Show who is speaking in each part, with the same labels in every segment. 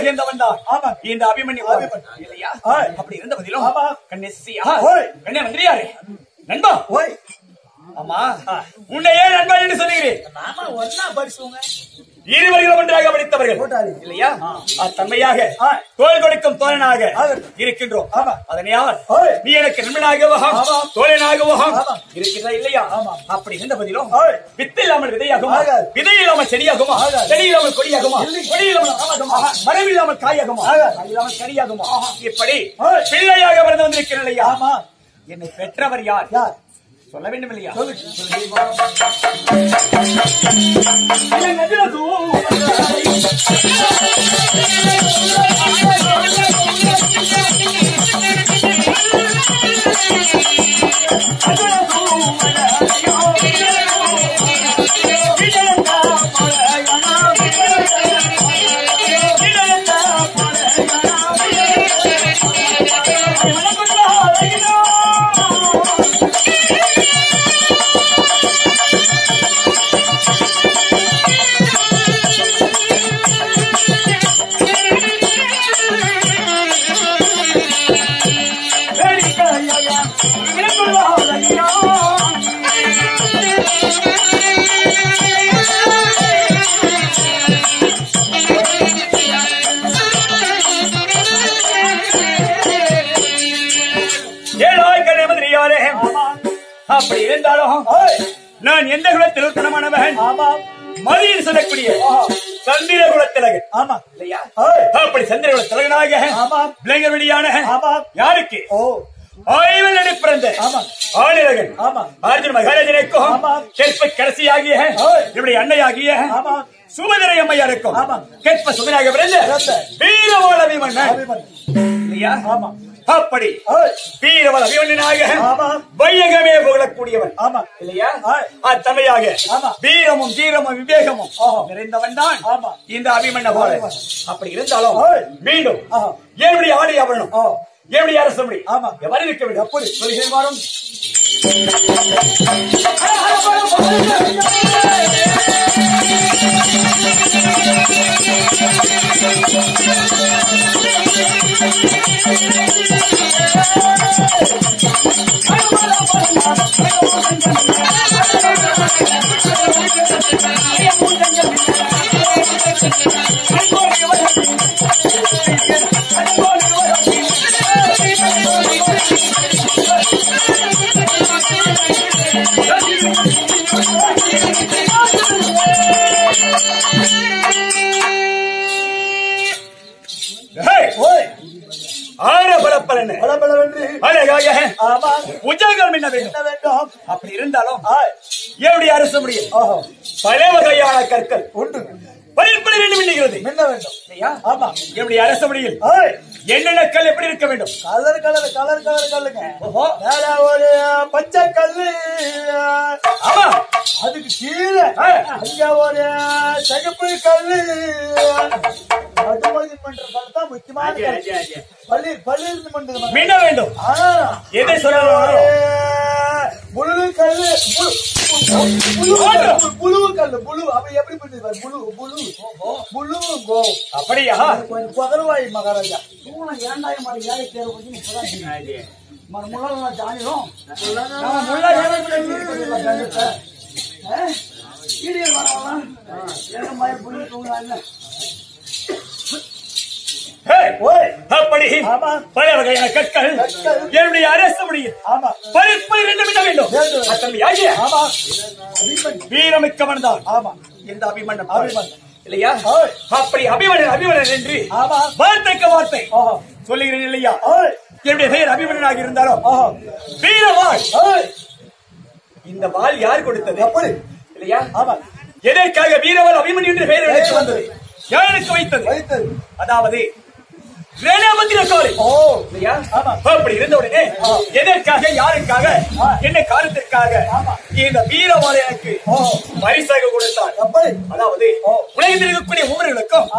Speaker 1: சேர்ந்தவன் தான்
Speaker 2: ஆமா.
Speaker 1: இந்த அபிமன்யு
Speaker 2: அபிமன்யு.
Speaker 1: இல்லையா
Speaker 2: ஆ.
Speaker 1: அப்படி இருந்த பதிலும்
Speaker 2: ஆமா.
Speaker 1: கண்ணேசியா
Speaker 2: ஓய்.
Speaker 1: கண்ணே மந்திரியாரே நண்பா
Speaker 2: ஓய்
Speaker 1: ஆமா உன்னை ஏன் நண்பா என்று சொல்லுகிறேன்
Speaker 2: நாம ஒன்னா படிச்சவங்க
Speaker 1: இருவர்களும் ஒன்றாக படித்தவர்கள்
Speaker 2: கூட்டாளி.
Speaker 1: இல்லையா தன்மையாக
Speaker 2: ஆ.
Speaker 1: தோல் கொடுக்கும் தோழனாக
Speaker 2: ஆமா.
Speaker 1: இருக்கின்றோம்
Speaker 2: ஆமா.
Speaker 1: அதனையால்
Speaker 2: ஓய்.
Speaker 1: நீ எனக்கு நண்பனாகவும்
Speaker 2: ஆமா.
Speaker 1: தோழனாகவும்
Speaker 2: ஆமா.
Speaker 1: இருக்கின்றா இல்லையா
Speaker 2: ஆமா.
Speaker 1: அப்படி இருந்த பதிலும்
Speaker 2: ஓய்.
Speaker 1: வித்து இல்லாமல் விதையாகுமா
Speaker 2: ஆகாது.
Speaker 1: விதை இல்லாமல் செடியாகுமா
Speaker 2: ஆகாது.
Speaker 1: செடி இல்லாமல் கொடியாகுமா
Speaker 2: இல்லை.
Speaker 1: கொடி இல்லாமல் மரமாகுமா மரம் இல்லாமல் காயாகுமா
Speaker 2: ஆகாது.
Speaker 1: காய் இல்லாமல் கனியாகுமா இப்படி
Speaker 2: ஓய்.
Speaker 1: பிள்ளையாக பிறந்து வந்திருக்கிறேன் இல்லையா
Speaker 2: ஆமா
Speaker 1: என்னை பெற்றவர் யார்
Speaker 2: யார்
Speaker 1: சொல்ல வேண்டும் இல்லையா
Speaker 2: சொல்லு
Speaker 1: என் நெஞ்சில தூ- ஏழாய் கண்ணே மந்திரியாரே அப்படி இருந்தாலும் நான் எந்த குலத்தில் உத்தரமானவன்
Speaker 2: ஆமா
Speaker 1: மதியில் சொல்லக்கூடிய சந்திர குலத்திலகன்
Speaker 2: ஆமா
Speaker 1: இல்லையா
Speaker 2: ஓய்.
Speaker 1: அப்படி சந்திர குல திலகனாக
Speaker 2: ஆமாம்.
Speaker 1: விளைஞர் வெளியான
Speaker 2: ஆமா
Speaker 1: யாருக்கு
Speaker 2: ஓ
Speaker 1: ஆய்வனடி பிறந்த
Speaker 2: ஆமா.
Speaker 1: ஆணிலகன்
Speaker 2: ஆமா.
Speaker 1: அர்ஜுன் மகாராஜனுக்கும்
Speaker 2: ஆமா.
Speaker 1: கேட்ப கடைசியாகிய
Speaker 2: ஓய்.
Speaker 1: இப்படி அன்னையாகிய
Speaker 2: ஆமா
Speaker 1: சுமதிரை அம்மையாருக்கும்
Speaker 2: ஆமா.
Speaker 1: கேட்ப சுமதிராக பிறந்த
Speaker 2: பிறந்த.
Speaker 1: வீரவாள அபிமன்னன்
Speaker 2: அபிமன்யு.
Speaker 1: இல்லையா
Speaker 2: ஆமா
Speaker 1: அப்படி
Speaker 2: ஓய்
Speaker 1: வீரவாள அபிமன்னனாக
Speaker 2: ஆமா.
Speaker 1: வையகமே புகழக்கூடியவன்
Speaker 2: ஆமா
Speaker 1: இல்லையா
Speaker 2: ஆய்.
Speaker 1: அத்தமையாக
Speaker 2: ஆமா.
Speaker 1: வீரமும் தீரமும் விவேகமும்
Speaker 2: ஆஹா.
Speaker 1: நிறைந்தவன் தான்
Speaker 2: ஆமா.
Speaker 1: இந்த அபிமன்ன போல
Speaker 2: ஆமா.
Speaker 1: அப்படி இருந்தாலும்
Speaker 2: ஆய்.
Speaker 1: மீண்டும்
Speaker 2: ஆஹா.
Speaker 1: என்னுடைய ஆடி அவனும்
Speaker 2: ஓ
Speaker 1: என்னுடைய அரசு மொழி
Speaker 2: ஆமா.
Speaker 1: எவ்வாறு இருக்க வேண்டும்
Speaker 2: எப்படி?
Speaker 1: சொல்கிறேன் வாரும் ஹேய்,
Speaker 2: ஓய்
Speaker 1: ஆர பரப்பலன்னு
Speaker 2: பலபலவென்று
Speaker 1: அழகாக
Speaker 2: ஆமா
Speaker 1: உஜாகம் என்ன வேண்டும்
Speaker 2: என்ன வேண்டும்
Speaker 1: அப்படி இருந்தாலும்
Speaker 2: ஆய்
Speaker 1: என்னுடைய அரசு முடியும்
Speaker 2: ஓஹோ
Speaker 1: பல வகையான கற்கள்
Speaker 2: உண்டு
Speaker 1: பயிர்ப்பட வேண்டும் என்கிறது
Speaker 2: மின்ன வேண்டும்
Speaker 1: இல்லையா
Speaker 2: ஆமா
Speaker 1: என்னுடைய அரசு முடியில்
Speaker 2: ஓய்
Speaker 1: என்னென்ன கல் எப்படி இருக்க வேண்டும்
Speaker 2: கலர் கலர் கலர் கலர் கல்லுங்க
Speaker 1: ஓஹோ
Speaker 2: மேல ஒரு பச்சை கல்லு
Speaker 1: ஆமா
Speaker 2: அதுக்கு கீழே
Speaker 1: ஆ.
Speaker 2: அங்க ஒரு சிகப்பு கல்லு நடுமதி பண்ற கல் தான் முக்கியமான கல். பள்ளி பள்ளியிருந்து பண்றது
Speaker 1: மின்ன வேண்டும்
Speaker 2: ஆ.
Speaker 1: எதை சொல்லணும்
Speaker 2: புழு கல்லு புழு புழு கல்லு, புழு கல்லு புழு அப்ப எப்படி பண்ணுது பாரு, புழு புழு புழு கோ
Speaker 1: அப்படியா
Speaker 2: கொஞ்சம் புதருவாய் மகாராஜா
Speaker 3: మన ముళ్ళ జానీలో
Speaker 2: நம்ம முள்ள வேலை பண்ணிட்டு
Speaker 3: சீரியல் வரவா என்ன மாதிரி புரிஞ்சுக்கோங்க
Speaker 1: ஹேய்,
Speaker 2: ஓய்
Speaker 1: அப்படி
Speaker 2: ஆமா.
Speaker 1: பல வகையான கற்கள்
Speaker 2: கற்கள்.
Speaker 1: என்னுடைய அரசு முடியில்
Speaker 2: ஆமா
Speaker 1: பருப்பு இரண்டு விட வேண்டும்
Speaker 2: வேண்டும்.
Speaker 1: அத்தம்பி ஆகிய
Speaker 2: ஆமா அபிமன்யு.
Speaker 1: வீரமிக்கவன் தான்
Speaker 2: ஆமா
Speaker 1: இந்த அபிமன்னன்
Speaker 2: அபிமன்யு.
Speaker 1: இல்லையா
Speaker 2: ஓய்.
Speaker 1: அப்படி அபிமன்னன் அபிமன்னன் என்று
Speaker 2: ஆமா
Speaker 1: வார்த்தைக்கு வார்த்தை
Speaker 2: ஓஹோ
Speaker 1: சொல்லுகிறேன் இல்லையா
Speaker 2: ஓய்
Speaker 1: என்னுடைய பெயர் அபிமன்னனாக இருந்தாலும்
Speaker 2: ஓஹோ
Speaker 1: வீரவாள்
Speaker 2: ஓய்
Speaker 1: இந்த வாள் யார் கொடுத்தது
Speaker 2: எப்படி
Speaker 1: இல்லையா
Speaker 2: ஆமா
Speaker 1: எதற்காக வீரவாள் அபிமன்யு என்று பெயர் எடுத்து வந்தது யாருக்கு வைத்தது
Speaker 2: வைத்தது
Speaker 1: அதாவது ரணமந்திரக்காரி
Speaker 2: ஓ
Speaker 1: இல்லையா
Speaker 2: ஆமா.
Speaker 1: அப்படி இருந்த உடனே
Speaker 2: ஆ.
Speaker 1: எதற்காக யாருக்காக
Speaker 2: ஆ.
Speaker 1: என்ன காரணத்திற்காக
Speaker 2: ஆமா.
Speaker 1: இந்த வீரவாள் எனக்கு
Speaker 2: ஓ
Speaker 1: பரிசாக கொடுத்தார்
Speaker 2: எப்படி
Speaker 1: அதாவது
Speaker 2: ஓ.
Speaker 1: உலகத்தில் இருக்கக்கூடிய ஒவ்வொருவர்களுக்கும்
Speaker 2: ஆமா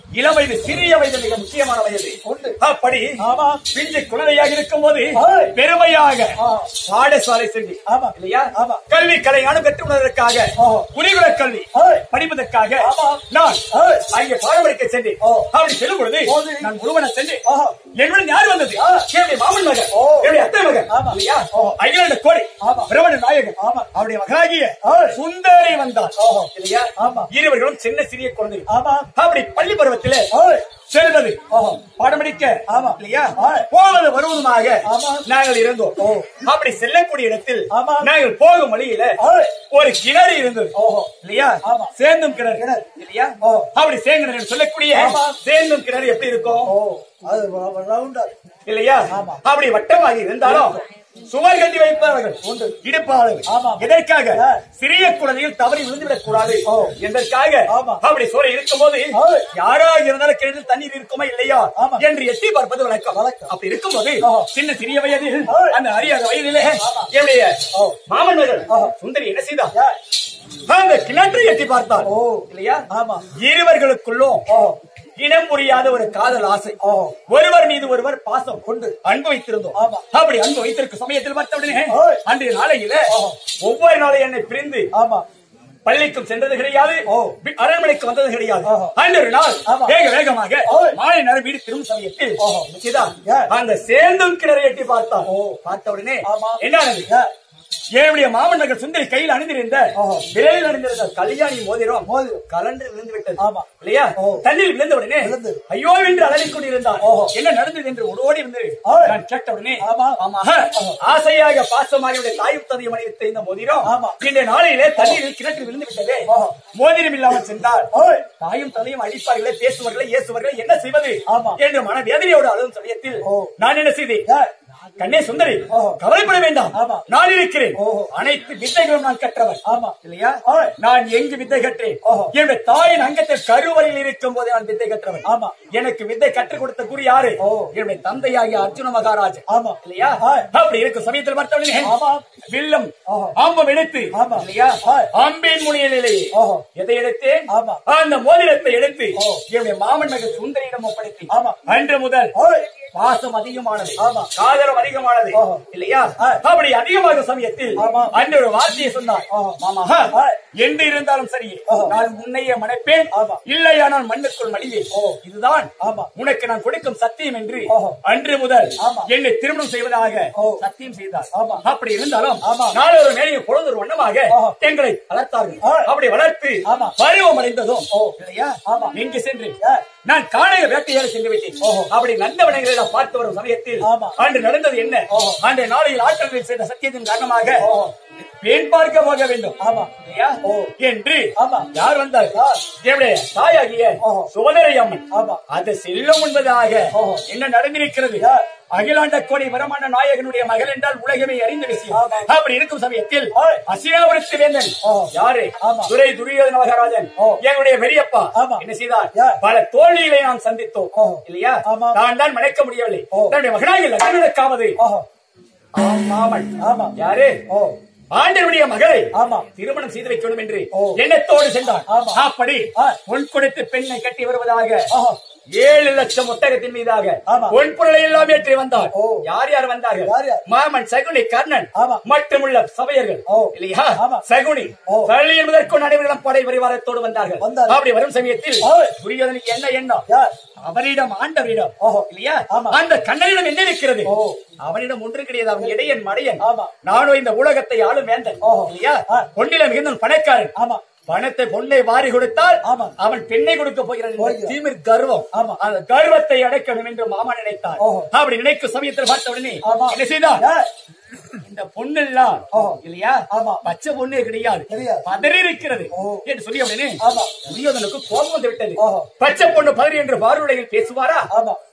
Speaker 1: இளம் வயது சிறிய வயது மிக முக்கியமான வயது
Speaker 2: உண்டு.
Speaker 1: அப்படி
Speaker 2: ஆமா.
Speaker 1: பிஞ்சு குழந்தையாக இருக்கும் போது
Speaker 2: ஆய்.
Speaker 1: பெருமையாக
Speaker 2: ஆ.
Speaker 1: பாடசாலை சென்று
Speaker 2: ஆமா.
Speaker 1: இல்லையா
Speaker 2: ஆமா.
Speaker 1: கல்வி கலை அனுபெற்றுவதற்காக
Speaker 2: ஆ.
Speaker 1: குருகுல கல்வி
Speaker 2: ஆய்.
Speaker 1: படிப்பதற்காக
Speaker 2: ஆமா.
Speaker 1: நான்
Speaker 2: ஆய்.
Speaker 1: அங்கே பாடம் படிக்க சென்று
Speaker 2: ஓ.
Speaker 1: அப்படி செல்லும் பொழுது
Speaker 2: போது.
Speaker 1: நான் ஒருவனை சென்று
Speaker 2: ஆஹா.
Speaker 1: என்னுடன் யார் வந்தது
Speaker 2: ஆ.
Speaker 1: என்னுடைய மாமன் மகன்
Speaker 2: ஓ.
Speaker 1: என்னுடைய அத்தை மகன்
Speaker 2: ஆமா.
Speaker 1: இல்லையா
Speaker 2: ஓ.
Speaker 1: அகிலாண்ட கோடி
Speaker 2: ஆமா.
Speaker 1: பிரபல நாயகன்
Speaker 2: ஆமா.
Speaker 1: அவருடைய மகனாகிய
Speaker 2: ஆய்.
Speaker 1: சுந்தரி வந்தார்
Speaker 2: ஓஹோ.
Speaker 1: இல்லையா
Speaker 2: ஆமா.
Speaker 1: இருவர்களும் சின்ன சிறிய குழந்தைகள்
Speaker 2: ஆமா
Speaker 1: அப்படி பள்ளி பருவத்திலே
Speaker 2: ஆய்.
Speaker 1: செல்வது
Speaker 2: ஓஹோ.
Speaker 1: பாடம் படிக்க
Speaker 2: ஆமா.
Speaker 1: இல்லையா
Speaker 2: ஆய்.
Speaker 1: போவது வருவதுமாக
Speaker 2: ஆமா.
Speaker 1: நாங்கள் இருந்தோம்
Speaker 2: ஓ.
Speaker 1: அப்படி செல்லக்கூடிய இடத்தில்
Speaker 2: ஆமா.
Speaker 1: நாங்கள் போகும் வழியில
Speaker 2: ஆய்.
Speaker 1: ஒரு கிணறு இருந்தது
Speaker 2: ஓஹோ.
Speaker 1: இல்லையா
Speaker 2: ஆமா.
Speaker 1: சேந்தும் கிணறு
Speaker 2: கிணறு.
Speaker 1: இல்லையா
Speaker 2: ஓ.
Speaker 1: அப்படி சேங்கிணறு என்று சொல்லக்கூடிய
Speaker 2: ஆமா.
Speaker 1: சேந்தும் கிணறு எப்படி இருக்கும்
Speaker 2: ஓ அது ரவு- ரவுண்டா
Speaker 1: இல்லையா
Speaker 2: ஆமா.
Speaker 1: அப்படி வட்டமாக இருந்தாலும் சுவர் கட்டி வைப்பவர்கள் உண்டு இடுப்பாளர்கள்
Speaker 2: ஆமா.
Speaker 1: எதற்காக
Speaker 2: ஆ.
Speaker 1: சிறிய குழந்தைகள் தவறி விழுந்துவிடக் கூடாது
Speaker 2: ஓ.
Speaker 1: என்பதற்காக
Speaker 2: ஆமா.
Speaker 1: அப்படி சூறை இருக்கும்போது
Speaker 2: ஆய்.
Speaker 1: யாரா இருந்தாலும் கிணற்றில் தண்ணீர் இருக்குமா இல்லையா
Speaker 2: ஆமா.
Speaker 1: என்று எட்டி பார்ப்பது வழக்கம்
Speaker 2: வழக்கம்.
Speaker 1: அப்படி இருக்கும்போது
Speaker 2: ஆஹா.
Speaker 1: சின்ன சிறிய வயதில்
Speaker 2: ஆய்.
Speaker 1: அந்த அறியாத வயதிலே
Speaker 2: ஆமா.
Speaker 1: என்னுடைய
Speaker 2: ஓ.
Speaker 1: மாமன் மகள்
Speaker 2: ஆஹா.
Speaker 1: சுந்தரி என்ன செய்தார்
Speaker 2: யா.
Speaker 1: அந்த கிணற்றை எட்டி பார்த்தார்
Speaker 2: ஓ.
Speaker 1: இல்லையா
Speaker 2: ஆமா.
Speaker 1: இருவர்களுக்குள்ளும்
Speaker 2: ஓ
Speaker 1: இனம் புரியாத ஒரு காதல் ஆசை
Speaker 2: ஓ.
Speaker 1: ஒருவர் மீது ஒருவர் பாசம்
Speaker 2: கொண்டு.
Speaker 1: அன்பு வைத்திருந்தோம்
Speaker 2: ஆமா.
Speaker 1: அப்படி அன்பு வைத்திருக்கும் சமயத்தில் பார்த்த உடனே
Speaker 2: ஓய்.
Speaker 1: அன்றைய நாளையில
Speaker 2: ஆமா.
Speaker 1: ஒவ்வொரு நாளும் என்னை பிரிந்து
Speaker 2: ஆமா
Speaker 1: பள்ளிக்கும் சென்றது கிடையாது
Speaker 2: ஓ.
Speaker 1: வி- அரண்மனைக்கு வந்தது கிடையாது
Speaker 2: ஆஹா.
Speaker 1: அன்று ஒரு நாள்
Speaker 2: ஆமா.
Speaker 1: வேக வேகமாக
Speaker 2: ஓய்.
Speaker 1: மாலை நேரம் வீடு திரும்பும் சமயத்தில்
Speaker 2: ஓஹோ.
Speaker 1: நிச்சயதா,
Speaker 2: ஏ.
Speaker 1: அந்த சேந்தும் கிணறை எட்டி பார்த்தான்
Speaker 2: ஓ.
Speaker 1: பார்த்த உடனே
Speaker 2: ஆமா.
Speaker 1: என்னானது
Speaker 2: யா.
Speaker 1: என்னுடைய மாமன் மகள் சுந்தரி கையில் அணிந்திருந்த
Speaker 2: ஓஹோ.
Speaker 1: விரைவில் அணிந்திருந்த கல்யாணி மோதிரம்
Speaker 2: மோதிரம்.
Speaker 1: கலண்டு விழுந்து விட்டது
Speaker 2: ஆமா.
Speaker 1: இல்லையா
Speaker 2: ஓ.
Speaker 1: தண்ணீர் விழுந்த உடனே
Speaker 2: விழுந்தது.
Speaker 1: ஐயோ என்று அலறிக் கொண்டிருந்தான்
Speaker 2: ஓஹோ.
Speaker 1: என்ன நடந்தது என்று ஓடி வந்து
Speaker 2: ஓய்.
Speaker 1: நான் கேட்ட உடனே
Speaker 2: ஆமா.
Speaker 1: ஆமாக ஆசையாக பாசமாக என்னுடைய தாய் தந்தையும் அணிவித்த இந்த மோதிரம்
Speaker 2: ஆமா.
Speaker 1: இன்றைய நாளையிலே தண்ணீரில் கிணற்றில் விழுந்து விட்டது
Speaker 2: ஓஹோ.
Speaker 1: மோதிரம் இல்லாமல் சென்றால்
Speaker 2: ஓய்.
Speaker 1: தாயும் தந்தையும் அடிப்பார்களே பேசுவார்களே இயேசுவார்களே என்ன செய்வது
Speaker 2: ஆமா.
Speaker 1: என்று மனவேதனையோடு அழுதும் சமயத்தில்
Speaker 2: ஓ.
Speaker 1: நான் என்ன செய்தேன்
Speaker 2: யா.
Speaker 1: கண்ணே சுந்தரி
Speaker 2: ஓஹோ.
Speaker 1: கவலைப்பட வேண்டாம்
Speaker 2: ஆமா.
Speaker 1: நான் இருக்கிறேன்
Speaker 2: ஓஹோ.
Speaker 1: அனைத்து வித்தைகளும் நான் கற்றவன்
Speaker 2: ஆமா
Speaker 1: இல்லையா
Speaker 2: ஓய்.
Speaker 1: நான் எங்கு வித்தை கற்றேன்
Speaker 2: ஓஹோ.
Speaker 1: என்னுடைய தாயின் அங்கத்தில் கருவறையில் இருக்கும் போதே நான் வித்தை கற்றவன்
Speaker 2: ஆமா.
Speaker 1: எனக்கு வித்தை கற்றுக் கொடுத்த குரு யாரு
Speaker 2: ஓ.
Speaker 1: என்னுடைய தந்தையாகிய அர்ஜுன மகாராஜ்
Speaker 2: ஆமா.
Speaker 1: இல்லையா
Speaker 2: ஆய்.
Speaker 1: அப்படி இருக்கும் சமயத்தில் பார்த்தவனே
Speaker 2: ஆமா.
Speaker 1: வில்லம்
Speaker 2: ஓஹோ.
Speaker 1: ஆம்பம் எடுத்து
Speaker 2: ஆமா.
Speaker 1: இல்லையா
Speaker 2: ஆய்.
Speaker 1: அம்பின் முனையிலே
Speaker 2: ஓஹோ.
Speaker 1: எதை எடுத்தேன்
Speaker 2: ஆமா.
Speaker 1: அந்த மோதிரத்தை எடுத்து
Speaker 2: ஓ.
Speaker 1: என்னுடைய மாமன் மகள் சுந்தரியிடம் ஒப்படைத்தேன்
Speaker 2: ஆமா.
Speaker 1: அன்று முதல்
Speaker 2: ஓய்.
Speaker 1: பாசம் அதிகமானது
Speaker 2: ஆமா.
Speaker 1: காதலம் அதிகமானது
Speaker 2: ஓஹோ.
Speaker 1: இல்லையா
Speaker 2: ஆ.
Speaker 1: அப்படி அதிகமாக சமயத்தில்
Speaker 2: ஆமா.
Speaker 1: அன்று ஒரு வார்த்தையை சொன்னார்
Speaker 2: ஓஹோ.
Speaker 1: மாமா
Speaker 2: ஆ.
Speaker 1: என்று இருந்தாலும் சரி
Speaker 2: ஓஹோ.
Speaker 1: நான் உன்னையே மனைப்பேன்
Speaker 2: ஆமா.
Speaker 1: இல்லையானால் மண்ணுக்குள் மடிவேன்
Speaker 2: ஓ.
Speaker 1: இதுதான்
Speaker 2: ஆமா.
Speaker 1: உனக்கு நான் கொடுக்கும் சத்தியம் என்று
Speaker 2: ஓஹோ.
Speaker 1: அன்று முதல்
Speaker 2: ஆமா.
Speaker 1: என்னை திருமணம் செய்வதாக
Speaker 2: ஓ.
Speaker 1: சத்தியம் செய்தார்
Speaker 2: ஆமா.
Speaker 1: அப்படி இருந்தாலும்
Speaker 2: ஆமா.
Speaker 1: நாளொரு மேலையும் பொழுது ஒரு வண்ணமாக
Speaker 2: ஓஹோ.
Speaker 1: எங்களை வளர்த்தார்கள்
Speaker 2: ஆ.
Speaker 1: அப்படி வளர்த்து
Speaker 2: ஆமா.
Speaker 1: பருவம் அடைந்ததும்
Speaker 2: ஓ.
Speaker 1: இல்லையா
Speaker 2: ஆமா.
Speaker 1: எங்கு சென்று
Speaker 2: ஏ.
Speaker 1: நான் காணைய வேட்டையாட சென்று விட்டேன்
Speaker 2: ஓஹோ.
Speaker 1: அப்படி நந்தவனங்களை நான் பார்த்து வரும் சமயத்தில்
Speaker 2: ஆமா.
Speaker 1: அன்று நடந்தது என்ன
Speaker 2: ஓஹோ.
Speaker 1: அன்றைய நாளையில் ஆற்றலில் செய்த சத்தியத்தின் காரணமாக
Speaker 2: ஓஹோ.
Speaker 1: பெண் பார்க்க போக வேண்டும்
Speaker 2: ஆமா.
Speaker 1: இல்லையா?
Speaker 2: ஓ.
Speaker 1: என்று
Speaker 2: ஆமா.
Speaker 1: யார் வந்தார்
Speaker 2: யார்?
Speaker 1: என்னுடைய தாயாகிய
Speaker 2: ஓஹோ.
Speaker 1: சுபதரை அம்மன்
Speaker 2: ஆமா.
Speaker 1: அது செல்லும் என்பதாக
Speaker 2: ஓஹோ.
Speaker 1: என்ன நடந்திருக்கிறது
Speaker 2: யார்?
Speaker 1: அகிலாண்ட கோடி வரமான நாயகனுடைய மகள் என்றால் உலகமே அறிந்த விஷயம்
Speaker 2: ஆமா.
Speaker 1: அப்படி இருக்கும் சமயத்தில்
Speaker 2: ஓய்.
Speaker 1: அசினாபுரத்து வேந்தன்
Speaker 2: ஓஹோ.
Speaker 1: யாரு
Speaker 2: ஆமா.
Speaker 1: துரை துரியோதன மகாராஜன்
Speaker 2: ஓ.
Speaker 1: எங்களுடைய பெரியப்பா
Speaker 2: ஆமா.
Speaker 1: என்ன செய்தார்
Speaker 2: யார்?
Speaker 1: பல தோல்விகளை நாம் சந்தித்தோம்
Speaker 2: ஓ.
Speaker 1: இல்லையா
Speaker 2: ஆமா.
Speaker 1: நான் தான் மறைக்க முடியவில்லை
Speaker 2: ஓ.
Speaker 1: தன்னுடைய மகனாகிய லட்சுமணனுக்காவது
Speaker 2: ஓஹோ.
Speaker 1: மாமன்
Speaker 2: ஆமா.
Speaker 1: யாரு
Speaker 2: ஓ
Speaker 1: ஆண்டனுடைய மகளை
Speaker 2: ஆமா.
Speaker 1: திருமணம் செய்து வைக்க வேண்டும் என்று
Speaker 2: ஓ.
Speaker 1: எண்ணத்தோடு சென்றான்
Speaker 2: ஆமா.
Speaker 1: அப்படி
Speaker 2: ஆ.
Speaker 1: பொன் கொடுத்து பெண்ணை கட்டி வருவதாக
Speaker 2: ஓஹோ.
Speaker 1: ஏழு லட்சம் ஒட்டகத்தின் மீதாக
Speaker 2: ஆமா.
Speaker 1: பொன் பொருளை எல்லாம் ஏற்றி வந்தார்
Speaker 2: ஓ.
Speaker 1: யார் யார் வந்தார்கள்
Speaker 2: யார் யார்?
Speaker 1: மாமன் சகுனி கர்ணன்
Speaker 2: ஆமா.
Speaker 1: மட்டுமுள்ள சபையர்கள்
Speaker 2: ஓ.
Speaker 1: இல்லையா
Speaker 2: ஆமா.
Speaker 1: சகுனி
Speaker 2: ஓ.
Speaker 1: பள்ளி என்பதற்கும் நடைபெறும் படை பரிவாரத்தோடு வந்தார்கள்
Speaker 2: வந்தார்கள்.
Speaker 1: அப்படி வரும் சமயத்தில்
Speaker 2: ஓய்.
Speaker 1: துரியோதனுக்கு என்ன எண்ணம்
Speaker 2: யார்?
Speaker 1: அவரிடம் ஆண்டவரிடம்
Speaker 2: ஓஹோ.
Speaker 1: இல்லையா
Speaker 2: ஆமா.
Speaker 1: அந்த கண்ணனிடம் என்ன இருக்கிறது
Speaker 2: ஓ.
Speaker 1: அவனிடம் ஒன்று கிடையாது அவன் இடையன் மடையன்
Speaker 2: ஆமா.
Speaker 1: நானும் இந்த உலகத்தை ஆளும் வேந்தன்
Speaker 2: ஓஹோ.
Speaker 1: இல்லையா
Speaker 2: ஆ.
Speaker 1: பொன்னில மிகுந்த பணக்காரன்
Speaker 2: ஆமா
Speaker 1: பணத்தை பொன்னை வாரி கொடுத்தால்
Speaker 2: ஆமா.
Speaker 1: அவன் பெண்ணை கொடுக்க போகிறான் என்ற
Speaker 2: போகிறான்.
Speaker 1: தீமிர் கர்வம்
Speaker 2: ஆமா.
Speaker 1: அந்த கர்வத்தை அடைக்கணும் என்று மாமா நினைத்தார்
Speaker 2: ஓஹோ.
Speaker 1: அப்படி நினைக்கும் சமயத்தில் பார்த்த உடனே
Speaker 2: ஆமா.
Speaker 1: என்ன செய்தார்
Speaker 2: யார்?
Speaker 1: இந்த பொண்ணெல்லாம்
Speaker 2: ஓஹோ.
Speaker 1: இல்லையா
Speaker 2: ஆமா.
Speaker 1: பச்சை பொண்ணே கிடையாது
Speaker 2: கிடையாது.
Speaker 1: பதறி இருக்கிறது
Speaker 2: ஓ.
Speaker 1: என்று சொல்லிய உடனே
Speaker 2: ஆமா.
Speaker 1: துரியோதனுக்கு கோபம் வந்து விட்டது
Speaker 2: ஓஹோ.
Speaker 1: பச்சை பொண்ணு பதறி என்று பார்வையில் பேசுவாரா
Speaker 2: ஆமா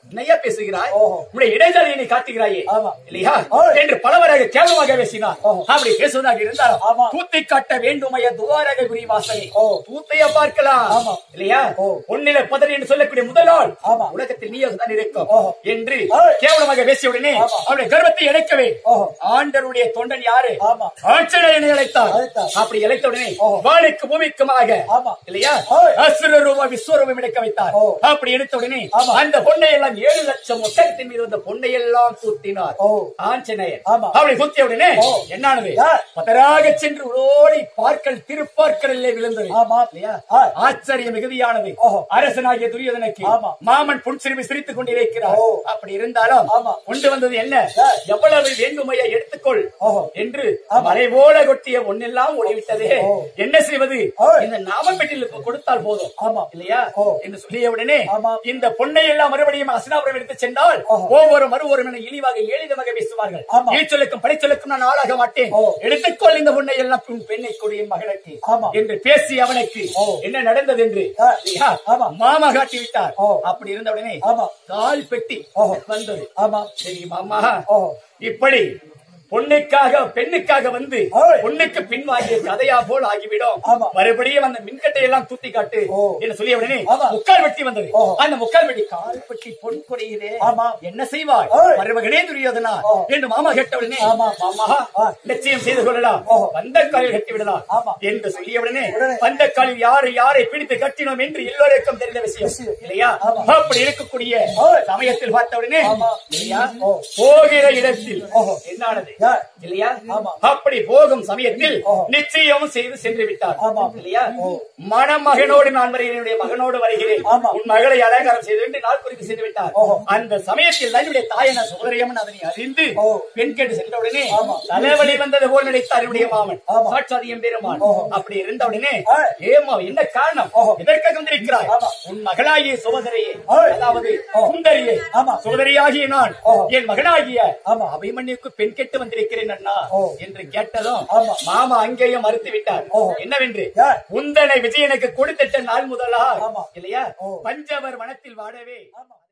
Speaker 1: என்னையா பேசுகிறாய்
Speaker 2: ஓஹோ.
Speaker 1: உடைய இடைஜாலியை நீ காட்டுகிறாயே
Speaker 2: ஆமா.
Speaker 1: இல்லையா
Speaker 2: ஓய்.
Speaker 1: என்று பலவராக கேவலமாக பேசினார்
Speaker 2: ஓஹோ.
Speaker 1: அப்படி பேசுவதாக இருந்தாலும்
Speaker 2: ஆமா.
Speaker 1: தூத்தை காட்ட வேண்டுமைய துவாரக வாசனை
Speaker 2: ஓ.
Speaker 1: தூத்தைய பார்க்கலாம்
Speaker 2: ஆமா.
Speaker 1: இல்லையா
Speaker 2: ஓ.
Speaker 1: பொன்னில பதறி என்று சொல்லக்கூடிய முதல் நாள்
Speaker 2: ஆமா.
Speaker 1: உலகத்தில் நீ தான் இருக்கும்
Speaker 2: ஓஹோ.
Speaker 1: என்று
Speaker 2: ஓய்.
Speaker 1: கேவலமாக பேசிய உடனே
Speaker 2: ஆமா.
Speaker 1: அவருடைய கர்வத்தை இணைக்கவே
Speaker 2: ஓஹோ.
Speaker 1: ஆண்டருடைய தொண்டன் யாரு
Speaker 2: ஆமா.
Speaker 1: ஆஞ்சநேயனை அழைத்தார்
Speaker 2: அழைத்தார்.
Speaker 1: அப்படி அழைத்த உடனே
Speaker 2: ஓஹோ.
Speaker 1: வானுக்கு பூமிக்குமாக
Speaker 2: ஆமா.
Speaker 1: இல்லையா
Speaker 2: ஓய்.
Speaker 1: அசுர ரூப விஸ்வரூபம் எடுக்க வைத்தார்
Speaker 2: ஓ.
Speaker 1: அப்படி எடுத்த உடனே
Speaker 2: ஆமா.
Speaker 1: அந்த பொண்ணை எல்லாம் ஏழு லட்சம் ஒட்டகத்தின் மீது வந்த பொண்ணை எல்லாம் தூத்தினார்
Speaker 2: ஓ.
Speaker 1: ஆஞ்சநேயர்
Speaker 2: ஆமா.
Speaker 1: அப்படி தூத்திய உடனே
Speaker 2: ஓ.
Speaker 1: என்னானது
Speaker 2: ஆ.
Speaker 1: பதராக சென்று ஓடி பார்க்கல் திருப்பார்க்கடலே விழுந்தது
Speaker 2: ஆமா.
Speaker 1: இல்லையா
Speaker 2: ஆ.
Speaker 1: ஆச்சரியம் மிகுதியானது
Speaker 2: ஓஹோ.
Speaker 1: அரசனாகிய துரியோதனுக்கு
Speaker 2: ஆமா.
Speaker 1: மாமன் புன்சிறுமி சிரித்துக் கொண்டிருக்கிறார்
Speaker 2: ஓ.
Speaker 1: அப்படி இருந்தாலும்
Speaker 2: ஆமா.
Speaker 1: கொண்டு வந்தது என்ன
Speaker 2: ஆ.
Speaker 1: எவ்வளவு வேண்டுமையை எடுத்துக்கொள்
Speaker 2: ஓஹோ.
Speaker 1: என்று
Speaker 2: ஆமா.
Speaker 1: மலை போல கொட்டிய ஒன்னெல்லாம் ஓடிவிட்டதே
Speaker 2: ஓ.
Speaker 1: என்ன செய்வது
Speaker 2: ஓ.
Speaker 1: இந்த நாமப்பெட்டியில் இப்ப கொடுத்தால் போதும்
Speaker 2: ஆமா.
Speaker 1: இல்லையா
Speaker 2: ஓ.
Speaker 1: என்று சொல்லிய உடனே
Speaker 2: ஆமா.
Speaker 1: இந்த பொண்ணை எல்லாம் மறுபடியும் அசனாபுரம் எடுத்து சென்றால்
Speaker 2: ஓஹோ.
Speaker 1: ஒவ்வொரு மறுவரும் என இழிவாக எளிதமாக பேசுவார்கள்
Speaker 2: ஆமா.
Speaker 1: இழிச்சொல்லுக்கும் படைச்சொல்லுக்கும் நான் ஆளாக மாட்டேன்
Speaker 2: ஓ.
Speaker 1: எடுத்துக்கொள் இந்த பொண்ணை எல்லாம் உன் பெண்ணை கொடு என் மகளுக்கு
Speaker 2: ஆமா.
Speaker 1: என்று பேசி அவனுக்கு
Speaker 2: ஓ.
Speaker 1: என்ன நடந்தது என்று
Speaker 2: ஆ.
Speaker 1: இல்லையா?
Speaker 2: ஆமா.
Speaker 1: மாமா காட்டி விட்டார்
Speaker 2: ஓ.
Speaker 1: அப்படி இருந்த உடனே
Speaker 2: ஆமா.
Speaker 1: கால் பெட்டி
Speaker 2: ஓஹோ.
Speaker 1: வந்தது
Speaker 2: ஆமா
Speaker 1: சரி மாமா
Speaker 2: ஓஹோ.
Speaker 1: இப்படி பொண்ணுக்காக பெண்ணுக்காக வந்து
Speaker 2: ஓய்.
Speaker 1: பொண்ணுக்கு பின்வாங்கிய கதையா போல் ஆகிவிடும்
Speaker 2: ஆமா.
Speaker 1: மறுபடியும் அந்த மின்கட்டை எல்லாம் தூத்தி காட்டு
Speaker 2: ஓ.
Speaker 1: என்று சொல்லிய உடனே
Speaker 2: ஆமா.
Speaker 1: முக்கால் வெட்டி வந்தது
Speaker 2: ஓஹோ.
Speaker 1: அந்த முக்கால் வெட்டி கால் பட்டி பொன் குறையுதே
Speaker 2: ஆமா.
Speaker 1: என்ன செய்வாய்
Speaker 2: ஓய்.
Speaker 1: மருமகனே துரியோதனா
Speaker 2: ஓ.
Speaker 1: என்று மாமா கேட்ட உடனே
Speaker 2: ஆமா.
Speaker 1: மாமா
Speaker 2: ஆ.
Speaker 1: நிச்சயம் செய்து கொள்ளலாம்
Speaker 2: ஓஹோ.
Speaker 1: வந்த காலில் கட்டி விடலாம்
Speaker 2: ஆமா.
Speaker 1: என்று சொல்லிய உடனே
Speaker 2: உடனே.
Speaker 1: வந்த காலில் யாரை யாரை பிடித்து கட்டினோம் என்று எல்லோருக்கும் தெரிந்த விஷயம்
Speaker 2: விஷயம்.
Speaker 1: இல்லையா
Speaker 2: ஆமா.
Speaker 1: அப்படி இருக்கக்கூடிய
Speaker 2: ஓய்.
Speaker 1: சமயத்தில் பார்த்த உடனே
Speaker 2: ஆமா.
Speaker 1: இல்லையா
Speaker 2: ஓ.
Speaker 1: போகிற இடத்தில்
Speaker 2: ஓஹோ.
Speaker 1: என்னானது
Speaker 2: யா.
Speaker 1: இல்லையா
Speaker 2: ஆமா.
Speaker 1: அப்படி போகும் சமயத்தில்
Speaker 2: ஓஹோ.
Speaker 1: நிச்சயம் செய்து சென்று விட்டார்
Speaker 2: ஆமா.
Speaker 1: இல்லையா
Speaker 2: ஓ.
Speaker 1: மணமகனோடு நான் வருகிறேன் என்னுடைய மகனோடு வருகிறேன்
Speaker 2: ஆமா.
Speaker 1: உன் மகளை அலங்காரம் செய்து என்று நாள் குறித்து சென்று விட்டார்
Speaker 2: ஓஹோ.
Speaker 1: அந்த சமயத்தில் தான் என்னுடைய தாயன சுகரியம்மன் அதனை அறிந்து
Speaker 2: ஓ.
Speaker 1: பெண் கேட்டு சென்ற உடனே
Speaker 2: ஆமா.
Speaker 1: தலைவலி வந்தது போல் நினைத்தார் என்னுடைய மாமன்
Speaker 2: ஆமா.
Speaker 1: சாட்சாதியம் பெருமான்
Speaker 2: ஓஹோ.
Speaker 1: அப்படி இருந்த உடனே
Speaker 2: ஆ.
Speaker 1: ஏமா என்ன காரணம்
Speaker 2: ஓஹோ.
Speaker 1: எதற்காக வந்திருக்கிறாய்
Speaker 2: ஆமா.
Speaker 1: உன் மகளாகிய சுமதரையே
Speaker 2: ஆ.
Speaker 1: அதாவது
Speaker 2: ஓ.
Speaker 1: சுந்தரியே
Speaker 2: ஆமா.
Speaker 1: சுதரியாகிய நான்
Speaker 2: ஓஹோ.
Speaker 1: என் மகனாகிய
Speaker 2: ஆமா.
Speaker 1: அபிமன்யுக்கு பெண் கெட்டு வந்திருக்கிறேன் அண்ணா
Speaker 2: ஓ.
Speaker 1: என்று கேட்டதும்
Speaker 2: ஆமா.
Speaker 1: மாமா அங்கேயும் மறுத்து விட்டார்
Speaker 2: ஓஹோ.
Speaker 1: என்னவென்று
Speaker 2: ஏ.
Speaker 1: உந்தனை விஜயனுக்கு கொடுத்திட்ட நாள் முதலா
Speaker 2: ஆமா.
Speaker 1: இல்லையா
Speaker 2: ஓ.
Speaker 1: பஞ்சவர் வனத்தில் வாடவே
Speaker 2: ஆமா